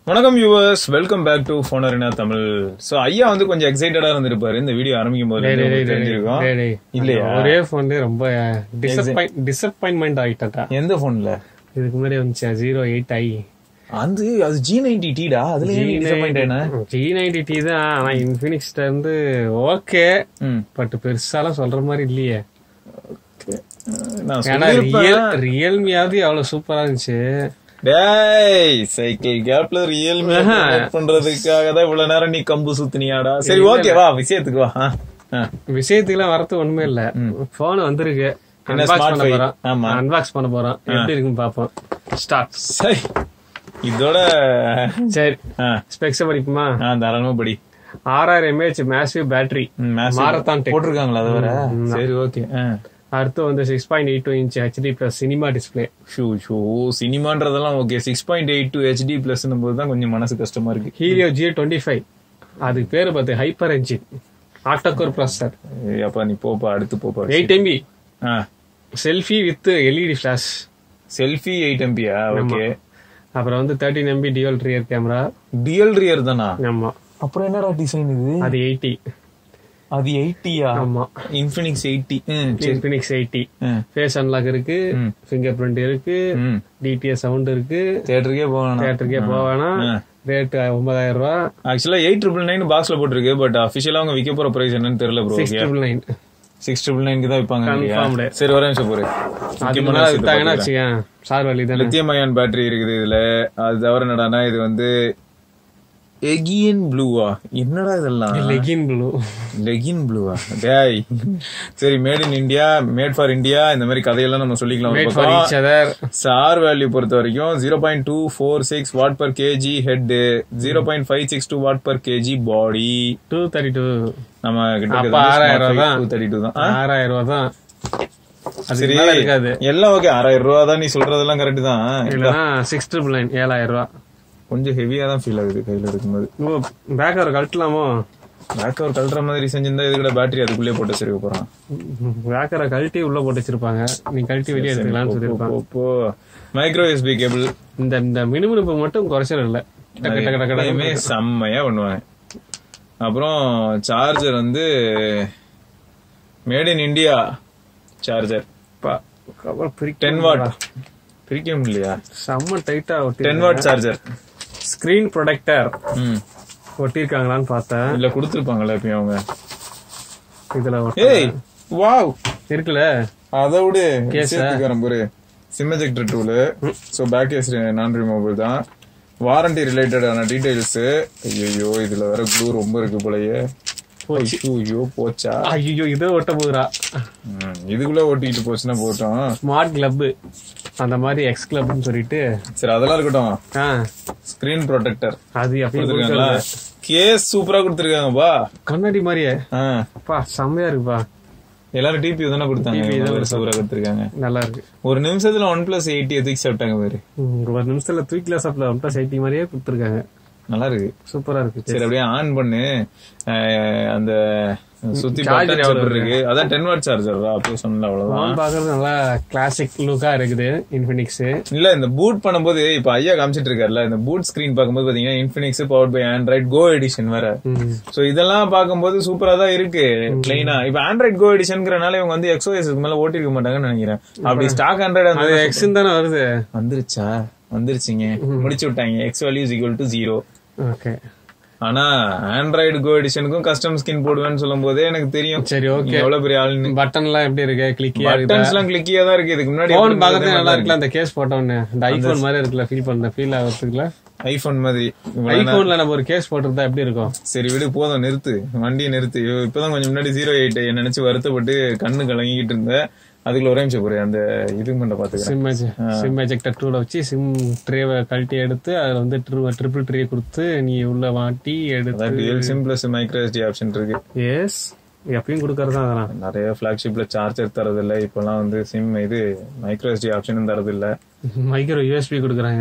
வணக்கம் viewers welcome back to Phonerina Tamil so ஐயா வந்து கொஞ்சம் எக்ஸைட்டடா இருந்திருப்பாரு இந்த வீடியோ ஆரம்பிக்கும் போது டேய், டேய், உங்களுக்கு டேய், தெரிஞ்சிருக்கும் டேய், டேய். இல்லையா ஒரே போன் ரொம்ப டிசப்பாயின்மெண்ட் ஆயிட்டா எந்த போன்ல இதுக்கு முன்னாடி வந்துச்சு ஜீரோ எயிட் ஐ அது அது ஜி நைன்டி டீடா அதுல ஏன் டிசப்பாயிண்ட் ஆயினா ஜி நைன்டி டி தான் ஆனா இன்ஃபினிக்ஸ்ல இருந்து ஓகே ம் பட் பெருசாலாம் சொல்ற மாதிரி இல்லையே நான் ஏன்னா சொல்லிருப்பேன் ரியல் ரியல்மியாவது அவ்வளவு சூப்பரா இருந்துச்சு டேய் சைக்கிள் கேப்ல ரியல்மி பண்றதுக்காக தான் இவ்வளவு நேரம் நீ கம்பு சுத்தினியாடா சரி ஓகே வா விஷயத்துக்கு வா ஆ, ஆ. விஷயத்துக்குலாம் வரது ஒண்ணுமே இல்ல போன் வந்திருக்கு என்ன அன்பாக்ஸ் smart பண்ண five? போறோம் ஆமா. அன்பாக்ஸ் பண்ண போறோம் எப்படி இருக்குன்னு பாப்போம் ஸ்டார்ட் சரி இதோட சரி ஆ, ஸ்பெக்ஸ் படிக்குமா ஆ, தாராளமா படி ஆறாயிரம் எம்ஏஹெச் மேசிவ் பேட்டரி ம், massive. Marathon tech. போட்டிருக்காங்களா அது வர சரி ஓகே அடுத்து வந்து six point eight two inch HD plus cinema display ஷூ ஷூ சினிமான்றதெல்லாம் okay six point eight two HD plus போது தான் கொஞ்சம் மனசு கஷ்டமா இருக்கு ஹீலியோ ஜி டுவெண்ட்டி ஃபைவ் அதுக்கு பேரு பார்த்து ஹைப்பர் என்ஜின் ஆக்டோகோர் ப்ராசஸர் ஏய், அப்பா நீ போப்பா அடுத்து போப்பா எயிட் எம்பி ஆ selfie with LED flash selfie eight எம்பியா ஓகே அப்புறம் வந்து thirteen MP dual rear camera டிஎல் ரியர் தானா ஆமா அப்புறம் என்னடா டிசைன் இது அது எயிட்டி அது எயிட்டியா ஆமா Infinix eighty Infinix eighty face unlock இருக்கு ம். ஃபிங்கர் பிரிண்ட் இருக்கு ம் டிடிஎஸ் சவுண்ட் இருக்கு தேட்டருக்கே போகணும் தியேட்டருக்கே போவேனா ரேட் ஒன்பதாயிரம் ரூபா ஆக்சுவலா எயிட் ட்ரிபிள் நைன் பாக்ஸ்ல போட்டிருக்கு பட் அபிஷியலா அவங்க விற்க போற பிரைஸ் என்னன்னு தெரியல bro six triple nine six triple நைனுக்கு தான் விற்பாங்க இல்லையா? Confirmed. சரி ஒரு நிமிஷம் போரு அது முன்னாடி வித்தாங்கன்னா வச்சுக்கேன் சார் வழி தானே லித்தியம் அயான் பேட்டரி இருக்குது இதுல அது தவிர என்னடானா இது வந்து எகியன் ப்ளூவா என்னடா இதெல்லாம் லெகின் ப்ளூ லெகின் ப்ளூவா டேய் சரி made in India made for India இந்த மாதிரி கதையெல்லாம் நம்ம சொல்லிக்கலாம் ஒரு மேட் ஃபார் பக்கம். ஈச் அதர் சார் வேல்யூ பொறுத்த வரைக்கும் zero point two four six watt per kg head zero point five six two watt per kg body two thirty two நம்ம அப்ப ஆறாயிரம் ரூபா டூ தான். தேர்ட்டி டூ தான் ஆ? ஆறாயிரம் ரூபா தான் அது சரி மேல இருக்காது எல்லாம் ஓகே ஆறாயிரம் ரூபா தான் நீ சொல்றதெல்லாம் கரெக்ட் தான் இல்லனா சிக்ஸ் ட்ரிபிள் நைன் ஏழாயிரம் ரூபா கொஞ்சம் ஹெவியா தான் ஃபீல் ஆகுது கையில எடுக்கும்போது ஓ பேக் ஒரு கழட்டலாமோ பேக் ஒரு கழட்டுற மாதிரி செஞ்சிருந்தா இது கூட பேட்டரி அதுக்குள்ளே போட்டு வச்சிருக்க போறான் பேக்கரை கழட்டி உள்ள போட்டு வச்சிருப்பாங்க நீ கழட்டி வெளியே எடுத்துக்கலாம்னு சொல்லியிருப்பாங்க மைக்ரோ எஸ்பி கேபிள் இந்த இந்த மினுமினுப்பு மட்டும் குறைச்சல் இல்ல டக்கு டக்கு டக்கு டக்கு எப்பயுமே செம்மையா பண்ணுவாங்க அப்புறம் சார்ஜர் வந்து மேட் இன் இந்தியா சார்ஜர் பா, அப்புறம் பிரிக்க டென் வாட் பிரிக்க முடியலையா செம்ம டைட்டா ஒட்டி ten watt charger screen protector ம் ஒட்டியிருக்காங்களான்னு பார்த்தேன் இல்ல கொடுத்துருப்பாங்களா எப்பயும் அவங்க இதுல ஒட்ட- ஏய் வாவ் இருக்குல்ல அதை விடு Case ஆ? சேர்த்துக்கிறேன் பாரு SIM ejector tool so back case non removable தான் வாரண்டி ரிலேட்டடான டீடைல்ஸ் ஐயோ இதுல வேற க்ளூ ரொம்ப இருக்கு போலயே ஐயோ போச்சா ஐயோ இதே ஒட்ட போகுறா ம், இதுக்குள்ள ஓட்டிட்டு போச்சுன்னா போட்டோம் ஸ்மார்ட் கிளப் அந்த மாதிரி எக்ஸ் கிளப்னு சொல்லிட்டு சரி அதெல்லாம் இருக்கட்டும் ஆ ஸ்கிரீன் ப்ரொடெக்டர் அது அப்படியே கொடுத்துருக்காங்களா கேஸ் சூப்பரா கொடுத்துருக்காங்கப்பா கண்ணாடி மாதிரியே ஆ, பா செம்மையா இருக்குப்பா எல்லாரும் டிபி தானே கொடுத்தாங்க சூப்பரா கொடுத்துருக்காங்க நல்லா இருக்கு ஒரு நிமிஷத்துல ஒன் பிளஸ் எயிட்டி எதுக்கு சாப்பிட்டாங்க பாரு ம், ஒரு நிமிஷத்துல தூக்கில சாப்பிடல ரொம்ப சைட்டி மாதிரியே கொடுத்துருக்காங்க நல்லா இருக்கு சூப்பரா இருக்கு சரி அப்படியே ஆன் பண்ணு அஹ், அந்த சுத்தி Charger பட்டன் எவ்வளவு செப்பர் இருக்கு அதான் டென் வாட் சார்ஜர் அப்போ சொன்னல அவ்வளவுதான் ஃபோன் பாக்குறது நல்லா கிளாசிக் லுக்கா இருக்குது இன்ஃபினிக்ஸ் இல்ல இந்த பூட் பண்ணும்போது இப்ப ஐயா காமிச்சிட்டு இருக்காருல்ல இந்த பூட் ஸ்கிரீன் பார்க்கும்போது பாத்தீங்கன்னா Infinix power by Android Go edition வேற சோ இதெல்லாம் பார்க்கும்போது சூப்பரா தான் இருக்கு பிளைனா இப்ப ஆண்ட்ராய்ட் கோ எடிஷன்ங்கிறனால இவங்க வந்து எக்ஸோஎஸ் மேல ஓட்டிருக்க மாட்டாங்கன்னு நினைக்கிறேன் அப்படி ஸ்டாக் ஆண்ட்ராய்டு அது எக்ஸ் தானே வருது வந்துருச்சா வந்துருச்சுங்க முடிச்சு விட்டாங்க X value is equal to zero okay ஆனா ஆண்ட்ராய்டு கோ எடிஷனுக்கும் கஸ்டம் ஸ்கின் போடுவேன்னு சொல்லும் போதே எனக்கு தெரியும் சரி நீ ஓகே எவ்வளவு பெரிய ஆளுன்னு பட்டன் எல்லாம் எப்படி இருக்கு கிளிக்கியா இருக்கு பட்டன்ஸ் எல்லாம் கிளிக்கியா தான் இருக்கு இதுக்கு முன்னாடி போன் பாக்குறது நல்லா இருக்குல்ல அந்த கேஸ் போட்டோன்னு இந்த ஐபோன் மாதிரி இருக்குல்ல ஃபீல் பண்ண ஃபீல் ஆகிறதுக்குல ஐபோன் மாதிரி இவ்வளவு நேரம் ஐபோன்ல நம்ம ஒரு கேஸ் போட்டிருந்தா எப்படி இருக்கும் சரி விடு போதும் நிறுத்து வண்டியை நிறுத்து ஐயோ, இப்பதான் கொஞ்சம் முன்னாடி ஜீரோ எயிட் நினைச்சு வருத்தப்பட்டு கண்ணு கலங்கிட்டு இருந்தேன் அதுக்குள்ள ஒரே நிமிஷம் போறேன் அந்த இது பண்ண பாத்துக்கிறேன் சிம் சிம் எஜெக்டர் டூல வச்சு சிம் ட்ரேவை கழட்டி எடுத்து அதுல வந்து ட்ரிபிள் ட்ரே கொடுத்து நீ உள்ள மாட்டி எடுத்து அதான் dual SIM plus micro SD option இருக்கு எஸ் எப்பயும் கொடுக்கறது அதெல்லாம் நிறைய பிளாக்ஷிப்ல சார்ஜர் தரது இல்ல இப்பெல்லாம் வந்து சிம் இது மைக்ரோ எஸ்டி ஆப்ஷனும் தரது இல்ல மைக்ரோ யூஎஸ்பி கொடுக்குறாங்க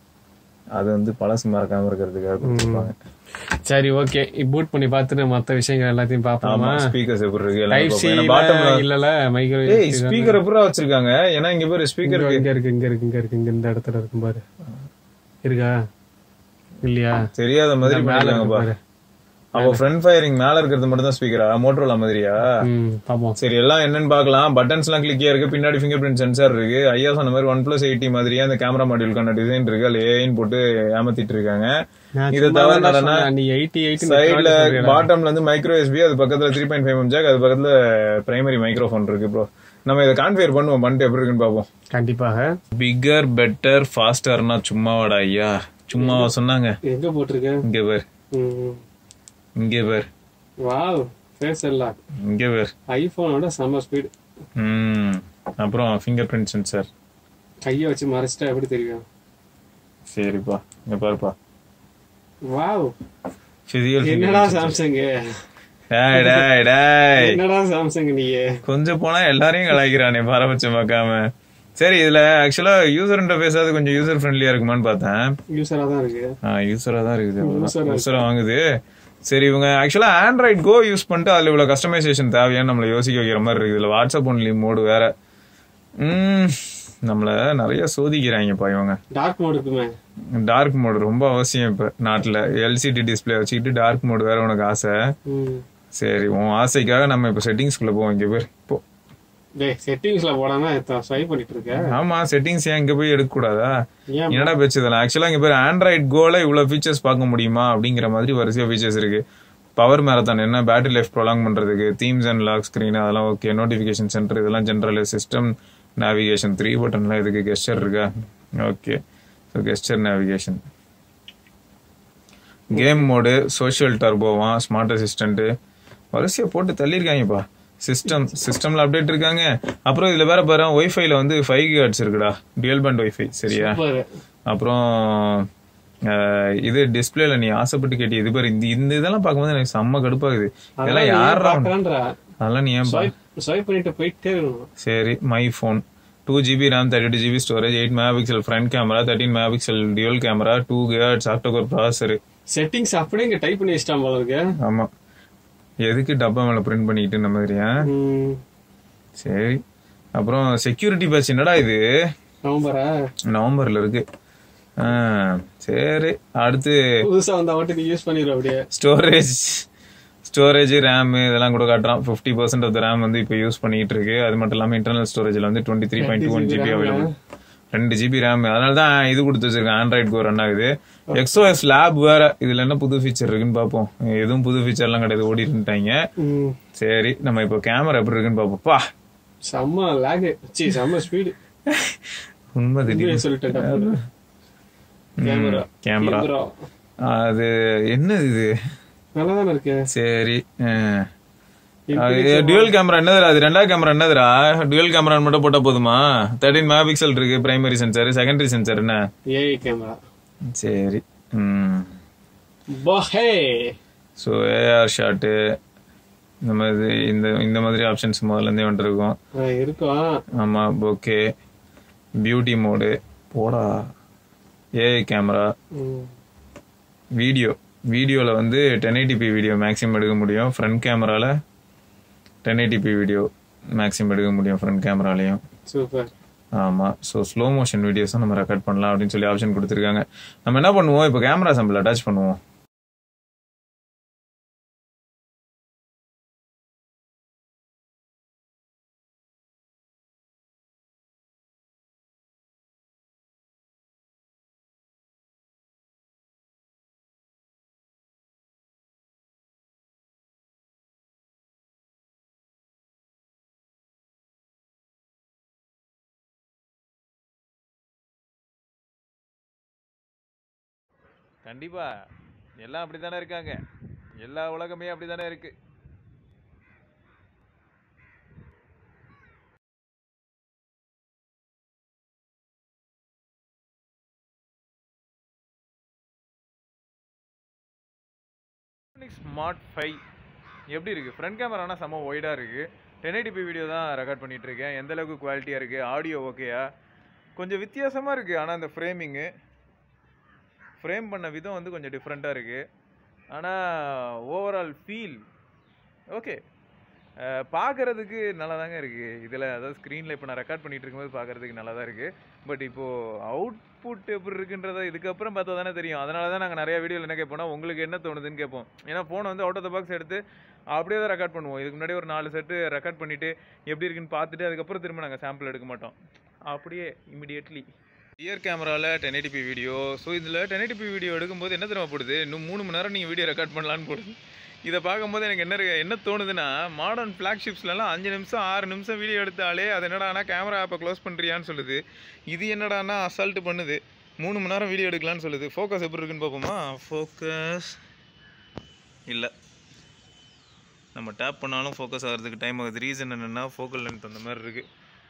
அது வந்து பழசு மறக்காம இருக்கிறதுக்காக கொடுத்துருப்பாங்க சரி ஓகே பூட் பண்ணி பார்த்துட்டு மத்த விஷயங்கள் எல்லாத்தையும் பாப்போமா ஸ்பீக்கர்ஸ் எப்படி இருக்கு டைப் சி எல்லாம் பாட்டம் இல்லல மைக்ரோ ஏய் ஸ்பீக்கர் எப்பறம் வச்சிருக்காங்க ஏன்னா இங்க பேரு ஸ்பீக்கர் இங்க இருக்கு இங்க இருக்கு இங்க இருக்கு இங்க இந்த இடத்துல இருக்கும் பாரு இருக்கா இல்லையா தெரியாத மாதிரி மேல பண்ணிருக்காங்கப்பா இருக்கு பாரு. அப்போ ஃப்ரண்ட் ஃபயரிங் மேல இருக்கிறது மட்டும் தான் ஸ்பீக்கரா மோட்டரோலா மாதிரியா ம் பாப்போம் சரி எல்லாம் என்னன்னு பார்க்கலாம் பட்டன்ஸ் எல்லாம் கிளிக்கியா இருக்கு பின்னாடி ஃபிங்கர் பிரிண்ட் சென்சார் இருக்கு ஐயா சொன்ன மாதிரி ஒன் பிளஸ் எயிட்டி மாதிரியே அந்த கேமரா மாடியூலுக்கான டிசைன் இருக்கு அதுல ஏஐன்னு போட்டு ஏமாத்திட்டு இருக்காங்க நான் இதை சும்மா தவிர தான்டா என்னன்னா, சொன்னேன். நீ எயிட்டி எயிட்டி சைடுல பாட்டம்ல இருந்து மைக்ரோ எஸ்பி அது பக்கத்துல த்ரீ பாயிண்ட் ஃபைவ் ஜாக் அது பக்கத்துல பிரைமரி மைக்ரோஃபோன் இருக்கு ப்ரோ நம்ம இதை கான்ஃபிகர் பண்ணுவோம் பண்ணிட்டு எப்படி இருக்குன்னு பார்ப்போம் கண்டிப்பாக பிகர் பெட்டர் ஃபாஸ்டர்னா சும்மாவாடா ஐயா சும்மாவா சொன்னாங்க எங்க போட்டிருக்க இங்க பேர் ம் இங்க பேர் வாவ் ஃபேஸ் எல்லாம் இங்க பேர் ஐபோனோட செம்ம ஸ்பீடு ம் அப்புறம் ஃபிங்கர் பிரிண்ட் சென்சார் கையை வச்சு மறைச்சிட்டா எப்படி தெரியும் சரிப்பா இங்க பாருப்பா வாவ் பிசிக்கல் என்னடா சாம்சங் டேய் டேய் டேய் என்னடா சாம்சங் நீ கொஞ்சம் போனா எல்லாரையும் கலாய்க்கிறானே பாரபட்சம் பார்க்காம சரி இதுல ஆக்சுவலா யூசர் இன்டர்ஃபேஸ் அது கொஞ்சம் யூசர் ஃப்ரெண்ட்லியா இருக்குமான்னு பார்த்தேன் யூசரா தான் இருக்கு யூசரா தான் இருக்குது User ஆ யூசரா வாங்குது சரி இவங்க ஆக்சுவலா ஆண்ட்ராய்ட் கோ யூஸ் பண்ணிட்டு அதுல இவ்வளவு கஸ்டமைசேஷன் தேவையான்னு நம்மள யோசிக்க வைக்கிற மாதிரி இருக்குது இதுல வாட்ஸ்அப் ஒன்லி மோடு வேற ம் நம்மள நிறைய சோதிக்கிறாங்கப்பா இவங்க டார்க் மோட் இருக்குமே டார்க் மோடு ரொம்ப அவசியம் இப்ப நாட்டுல எல்சிடி டிஸ்ப்ளே வச்சுக்கிட்டு டார்க் மோடு வேற உனக்கு ஆசை ம் சரி உன் ஆசைக்காக நம்ம இப்ப செட்டிங்ஸ்குள்ள போவோம் இங்க பேர் இப்போ டேய் செட்டிங்ஸ்ல போடாம ஸ்வைப் பண்ணிட்டு இருக்க ஆமா செட்டிங்ஸ் ஏன் இங்க போய் எடுக்க கூடாதா ஏன் என்னடா பேச்சு இதெல்லாம் ஆக்சுவலா இங்க பேர் ஆண்ட்ராய்ட் கோல இவ்வளவு ஃபீச்சர்ஸ் பார்க்க முடியுமா அப்படிங்கிற மாதிரி வரிசையா ஃபீச்சர்ஸ் இருக்கு பவர் மேரத்தான் என்ன பேட்டரி லைஃப் ப்ரொலாங் பண்றதுக்கு தீம்ஸ் அண்ட் லாக் ஸ்கிரீன் அதெல்லாம் ஓகே நோட்டிபிகேஷன் சென்டர் இதெல்லாம் ஜென்ரல் சிஸ்டம் நேவிகேஷன் த்ரீ பட்டன்லாம் இதுக்கு கெஸ்டர் இருக்கா okay so gesture navigation game mode social டர்போவான் ஸ்மார்ட் அசிஸ்டன்ட் வரிசையா போட்டு தள்ளியிருக்காங்கப்பா சிஸ்டம் சிஸ்டம்ல அப்டேட் இருக்காங்க அப்புறம் இதுல வேற பாரு ஒய்ஃபைல வந்து ஃபைவ் ஹர்ட்ஸ் இருக்குடா டியூல் பேண்ட் ஒய்ஃபை சரியா சூப்பர் அப்புறம் அஹ், இது டிஸ்பிளேல நீ ஆசைப்பட்டு கேட்டி இது பாரு இந்த இந்த இதெல்லாம் பார்க்கும்போது எனக்கு செம்ம கடுப்பாகுது இதெல்லாம் யாரா பாக்குறான்றா அதெல்லாம் நீ ஏன் பா- ஸ்வைப் ஸ்வைப் பண்ணிட்டு போயிட்டே இருக்கணும் சரி my phone two GB RAM thirty two GB storage eight megapixel front camera thirteen megapixel dual camera two hertz octacore processor settings அப்படியே இங்க டைப் பண்ணி வச்சிட்டான் போல இருக்கு ஆமா எதுக்கு டப்பா மேல பிரிண்ட் பண்ணிட்டு நம்ம மாதிரியா ம், சரி அப்புறம் செக்யூரிட்டி பேட்ச் என்னடா இது நவம்பரா நவம்பர்ல இருக்கு ஆ, சரி அடுத்து புதுசா வந்தா மட்டும் நீ யூஸ் பண்ணிடுற அப்படியே ஸ்டோரேஜ் ஸ்டோரேஜ் ரேம் இதெல்லாம் கூட காட்டுறான் ஃபிஃப்டி பர்சன்ட் ஆஃப் ரேம் வந்து இப்போ யூஸ் பண்ணிட்டு இருக்கு அது மட்டும் இல்லாம இன்டர்னல் ஸ்டோரேஜ்ல வந்து twenty three point two one GB available ரெண்டு ஜிபி ரேம் அதனால தான் இது கொடுத்து வச்சிருக்கேன் ஆண்ட்ராய்ட் கோ ரன் ஆகுது எக்ஸோஎஸ் லேப் வேற இதுல என்ன புது ஃபீச்சர் இருக்குன்னு பார்ப்போம் எதுவும் புது ஃபீச்சர்லாம் கிடையாது ஓடி இருந்துட்டாங்க ம், சரி நம்ம இப்போ கேமரா எப்படி இருக்குன்னு பார்ப்போம் பா செம்ம லேக் சி செம்ம ஸ்பீடு உண்மை திடீர்னு சொல்லிட்டேன் டப்புனு. கேமரா கேமரா கேமரா அது என்னது இது நல்லா தானே இருக்கு சரி டியூல் கேமரா என்னதுடா அது ரெண்டாவது கேமரா என்னதுடா டியூல் கேமரா மட்டும் போட்டா போதுமா தேர்ட்டின் மெகா பிக்சல் இருக்கு பிரைமரி சென்சார் செகண்டரி சென்சார் என்ன ஏஐ கேமரா சரி ம் பஹே ஸோ ஏஆர் ஷாட்டு இந்த மாதிரி இந்த இந்த மாதிரி ஆப்ஷன்ஸ் முதல்ல இருந்தே வந்துருக்கும் இருக்கும் ஆமா ஓகே பியூட்டி மோடு போடா ஏஐ கேமரா ம், வீடியோ வீடியோவில் வந்து டென் எயிட்டிபி வீடியோ மேக்ஸிமம் எடுக்க முடியும் ஃப்ரண்ட் கேமரால டென் எயிட்டிபி வீடியோ மேக்ஸிமம் எடுக்க முடியும் ஃப்ரண்ட் கேமராலையும் சூப்பர் ஆமா ஸோ ஸ்லோ மோஷன் வீடியோஸும் நம்ம ரெக்கார்ட் பண்ணலாம் அப்படின்னு சொல்லி ஆப்ஷன் கொடுத்துருக்காங்க நம்ம என்ன பண்ணுவோம் இப்போ கேமரா சாம்பிள் அட்டாச் பண்ணுவோம் கண்டிப்பா எல்லாம் அப்படித்தானே இருக்காங்க எல்லா உலகமே அப்படித்தானே இருக்கு ஸ்மார்ட் ஃபைவ் எப்படி இருக்கு ஃப்ரண்ட் கேமரானா செம்ம ஒய்டா இருக்கு டென் எயிட்டிபி வீடியோ தான் ரெக்கார்ட் பண்ணிட்டு இருக்கேன் எந்த அளவுக்கு குவாலிட்டியா இருக்கு ஆடியோ ஓகேயா கொஞ்சம் வித்தியாசமா இருக்கு ஆனா அந்த ஃப்ரேமிங்கு ஃப்ரேம் பண்ண விதம் வந்து கொஞ்சம் டிஃப்ரெண்ட்டாக இருக்குது ஆனால் ஓவரால் ஃபீல் ஓகே அஹ், பார்க்கறதுக்கு நல்லா தாங்க இருக்கு இதில் அதாவது ஸ்க்ரீனில் இப்போ நான் ரெக்கார்ட் பண்ணிட்டு இருக்கும்போது பார்க்கறதுக்கு நல்லா தான் இருக்கு பட் இப்போ அவுட்புட் எப்படி இருக்குன்றத இதுக்கப்புறம் பார்த்தா தானே தெரியும் அதனால தான் நாங்கள் நிறைய வீடியோவில் என்ன கேட்போம்னா உங்களுக்கு என்ன தோணுதுன்னு கேட்போம் ஏன்னா ஃபோனை வந்து அவுட் ஆஃப் த பாக்ஸ் எடுத்து அப்படியே தான் ரெக்கார்ட் பண்ணுவோம் இதுக்கு முன்னாடி ஒரு நாலு செட்டு ரெக்கார்ட் பண்ணிட்டு எப்படி இருக்குன்னு பார்த்துட்டு அதுக்கப்புறம் திரும்ப நாங்கள் சாம்பிள் எடுக்க மாட்டோம் அப்படியே இமிடியட்லி ரியர் கேமராவில் டென் எயிட்டிபி வீடியோ ஸோ இதில் டென் எயிட்டிபி வீடியோ எடுக்கும்போது என்ன தெரியுமா போடுது இன்னும் மூணு மணி நேரம் நீங்கள் வீடியோ ரெக்கார்ட் பண்ணலான்னு போடுது இதை பார்க்கும்போது எனக்கு என்ன இருக்கு- என்ன தோணுதுன்னா மாடர்ன் ஃப்ளாக்ஷிப்ஸ்லாம் அஞ்சு நிமிஷம் ஆறு நிமிஷம் வீடியோ எடுத்தாலே அது என்னடானா கேமரா ஆப்பை க்ளோஸ் பண்ணுறியான்னு சொல்லுது இது என்னடானா அசால்ட் பண்ணுது மூணு மணி நேரம் வீடியோ எடுக்கலான்னு சொல்லுது ஃபோக்கஸ் எப்படி இருக்குன்னு பார்ப்போமா ஃபோக்கஸ் இல்லை நம்ம டேப் பண்ணாலும் ஃபோக்கஸ் ஆகிறதுக்கு டைம் ஆகுது ரீசன் என்னென்னா ஃபோக்கல் லென்த் அந்த மாதிரி இருக்குது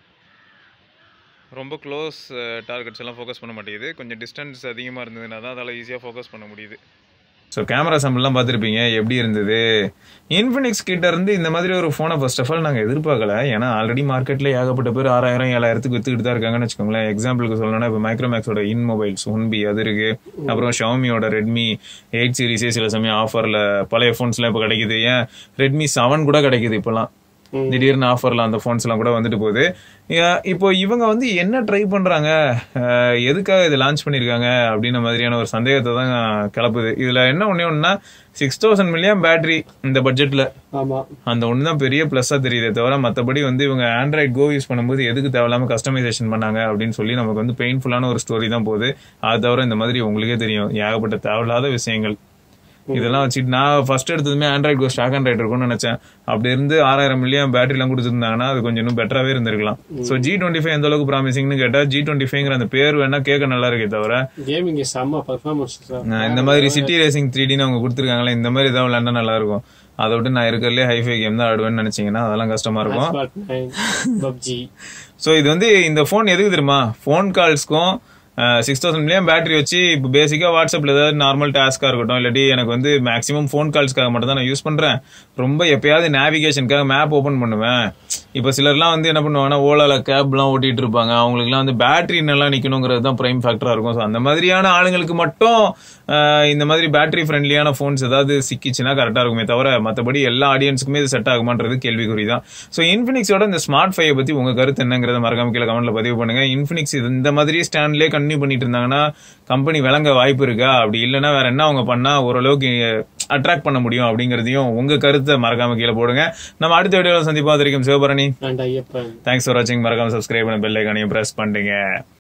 ரொம்ப க்ளோஸ் டார்கெட்ஸ் எல்லாம் ஃபோக்கஸ் பண்ண மாட்டேங்குது கொஞ்சம் டிஸ்டன்ஸ் அதிகமாக இருந்ததுன்னா தான் அதால் ஈஸியாக ஃபோக்கஸ் பண்ண முடியுது ஸோ கேமரா சாம்பிள்லாம் பார்த்துருப்பீங்க எப்படி இருந்தது இன்ஃபினிக்ஸ் கிட்ட இருந்து இந்த மாதிரி ஒரு ஃபோனை ஃபர்ஸ்ட் ஆஃப் ஆல் நாங்கள் எதிர்பார்க்கல ஏன்னா ஆல்ரெடி மார்க்கெட்டில் ஏகப்பட்ட பேர் ஆறாயிரம் ஏழாயிரத்துக்கு வித்துக்கிட்டு தான் இருக்காங்கன்னு வச்சுக்கோங்களேன் எக்ஸாம்பிளுக்கு சொல்லணும்னா இப்போ மைக்ரோமேக்ஸோட இன் மொபைல்ஸ் ஒன்பி அது இருக்கு அப்புறம் ஷவுமியோட ரெட்மி எயிட் சீரிஸே சில சமயம் ஆஃபரில் பழைய ஃபோன்ஸ்லாம் இப்போ கிடைக்குது ஏன் ரெட்மி செவன் கூட கிடைக்குது இப்போலாம் திடீர்னு ஆஃபர்ல அந்த ஃபோன்ஸ் எல்லாம் கூட வந்துட்டு போகுது ஏ- இப்போ இவங்க வந்து என்ன ட்ரை பண்றாங்க அஹ் எதுக்காக இதை லான்ச் பண்ணிருக்காங்க அப்படின்ற மாதிரியான ஒரு சந்தேகத்தை தான் கிளப்புது இதுல என்ன ஒண்ணே ஒண்ணுனா சிக்ஸ் தௌசண்ட் மில்லியம் பேட்டரி இந்த பட்ஜெட்ல ஆமா அந்த ஒன்று தான் பெரிய ப்ளஸ்ஸாக தெரியுதே தவிர மற்றபடி வந்து இவங்க ஆண்ட்ராய்ட் கோ யூஸ் பண்ணும்போது எதுக்கு தேவையில்லாம கஸ்டமைசேஷன் பண்ணாங்க அப்படின்னு சொல்லி நமக்கு வந்து பெயின்ஃபுல்லான ஒரு ஸ்டோரி தான் போகுது அது தவிர இந்த மாதிரி உங்களுக்கே தெரியும் ஏகப்பட்ட தேவையில்லாத விஷயங்கள் இதெல்லாம் வச்சுட்டு நான் ஃபர்ஸ்ட் எடுத்ததுமே ஆண்ட்ராய்ட் கோ ஸ்டாக் ஆண்ட்ராய்ட் இருக்கும்னு நினைச்சேன் அப்படி இருந்து ஆறாயிரம் மில்லியம் பேட்டரிலாம் கொடுத்துருந்தாங்கன்னா அது கொஞ்சம் இன்னும் பெட்டராகவே இருந்திருக்கலாம் ஸோ ஜி டுவெண்ட்டி ஃபைவ் எந்த அளவுக்கு ப்ராமிசிங்னு கேட்டால் ஜி டுவெண்ட்டி ஃபைவ்ங்கிற அந்த பேர் வேணா கேட்க நல்லா இருக்கே தவிர கேமிங் செம்ம பர்ஃபார்மன்ஸ் சார் நான் இந்த மாதிரி சிட்டி ரேசிங் த்ரீ டின்னு அவங்க கொடுத்துருக்காங்களே இந்த மாதிரி ஏதாவது விளையாண்டா நல்லா இருக்கும் அதை விட்டு நான் இருக்கிறதுலே ஹைஃபை கேம் தான் ஆடுவேன்னு நினைச்சீங்கன்னா அதெல்லாம் கஷ்டமா இருக்கும் பப்ஜி ஸோ இது வந்து இந்த ஃபோன் எதுக்கு தெரியுமா ஃபோன் கால்ஸ்க்கும் சிக்ஸ் தௌசண்ட் மில்லியம் பேட்டரி வச்சு இப்போ பேசிக்காக வாட்ஸ்அப்பில் ஏதாவது நார்மல் டாஸ்க்காக இருக்கட்டும் இல்லாட்டி எனக்கு வந்து மேக்ஸிமம் ஃபோன் கால்ஸ்க்காக மட்டும் தான் நான் யூஸ் பண்ணுறேன் ரொம்ப எப்பயாவது நேவிகேஷனுக்காக மேப் ஓப்பன் பண்ணுவேன் இப்போ சிலர்லாம் வந்து என்ன பண்ணுவாங்கன்னா ஓலால கேப்லாம் ஓட்டிட்டு இருப்பாங்க அவங்களுக்குலாம் வந்து பேட்டரி நல்லா நிற்கணுங்கிறது தான் ப்ரைம் ஃபேக்டராக இருக்கும் ஸோ அந்த மாதிரியான ஆளுங்களுக்கு மட்டும் அஹ், இந்த மாதிரி பேட்டரி ஃப்ரெண்ட்லியான ஃபோன்ஸ் ஏதாவது சிக்கிச்சுன்னா கரெக்டாக இருக்குமே தவிர மற்றபடி எல்லா ஆடியன்ஸுக்குமே இது செட் ஆகுமான்றது கேள்விக்குறி தான் ஸோ இன்ஃபினிக்ஸோட இந்த ஸ்மார்ட் ஃபைவை பற்றி உங்கள் கருத்து என்னங்கிறத மறக்காம கீழே கமெண்ட்ல பதிவு பண்ணுங்க இன்ஃபினிக்ஸ் இது இந்த மாதிரி ஸ்டாண்ட்லேயே கண்டினியூ பண்ணிட்டு இருந்தாங்கன்னா கம்பெனி விளங்க வாய்ப்பு இருக்கா அப்படி இல்லைன்னா வேற என்ன அவங்க பண்ணா ஓரளவுக்கு அட்ராக்ட் பண்ண முடியும் அப்படிங்கிறதையும் உங்க கருத்தை மறக்காம கீழே போடுங்க நம்ம அடுத்த வீடியோவில் சந்திப்போம் அது வரைக்கும் Sivabharani and Ayyappan thanks for வாட்சிங் மறக்காம சப்ஸ்கிரைப் பண்ண பெல் ஐக்கானையும் பிரஸ் பண்ணுங்க